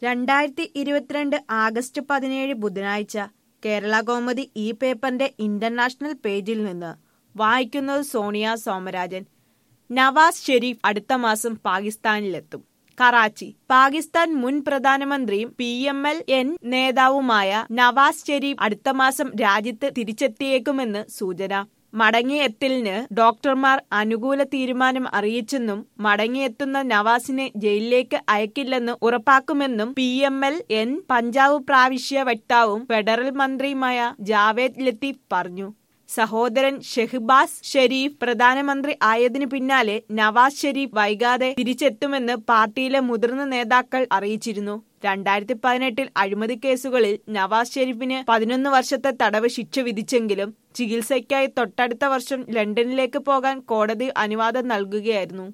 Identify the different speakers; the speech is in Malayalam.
Speaker 1: രണ്ടായിരത്തി ഇരുപത്തിരണ്ട് ആഗസ്റ്റ് പതിനേഴ് ബുധനാഴ്ച കേരള കൗമുദി ഈ പേപ്പറിന്റെ ഇന്റർനാഷണൽ പേജിൽ നിന്ന് വായിക്കുന്നത് സോണിയ സോമരാജൻ നവാസ് ഷെരീഫ് അടുത്ത മാസം പാകിസ്ഥാനിലെത്തും കറാച്ചി പാകിസ്ഥാൻ മുൻ പ്രധാനമന്ത്രിയും പി എം എൽ എൻ നേതാവുമായ നവാസ് ഷെരീഫ് അടുത്ത മാസം രാജ്യത്ത് തിരിച്ചെത്തിയേക്കുമെന്ന് സൂചന മടങ്ങിയെത്തലിന് ഡോക്ടർമാർ അനുകൂല തീരുമാനം അറിയിച്ചെന്നും മടങ്ങിയെത്തുന്ന നവാസിനെ ജയിലിലേക്ക് അയക്കില്ലെന്ന് ഉറപ്പാക്കുമെന്നും P M L N Punjab പ്രാവിശ്യ വക്താവും ഫെഡറൽ മന്ത്രിയുമായ ജാവേദ് ലത്തീഫ് പറഞ്ഞു സഹോദരൻ ഷെഹ്ബാസ് ഷെരീഫ് പ്രധാനമന്ത്രി ആയതിനു പിന്നാലെ നവാസ് ഷെരീഫ് വൈകാതെ തിരിച്ചെത്തുമെന്ന് പാർട്ടിയിലെ മുതിർന്ന നേതാക്കൾ അറിയിച്ചിരുന്നു രണ്ടായിരത്തി പതിനെട്ടിൽ അഴിമതി കേസുകളിൽ നവാസ് ഷെരീഫിന് പതിനൊന്ന് വർഷത്തെ തടവ് ശിക്ഷ വിധിച്ചെങ്കിലും ചികിത്സയ്ക്കായി തൊട്ടടുത്ത വർഷം ലണ്ടനിലേക്ക് പോകാൻ കോടതി അനുവാദം നൽകുകയായിരുന്നു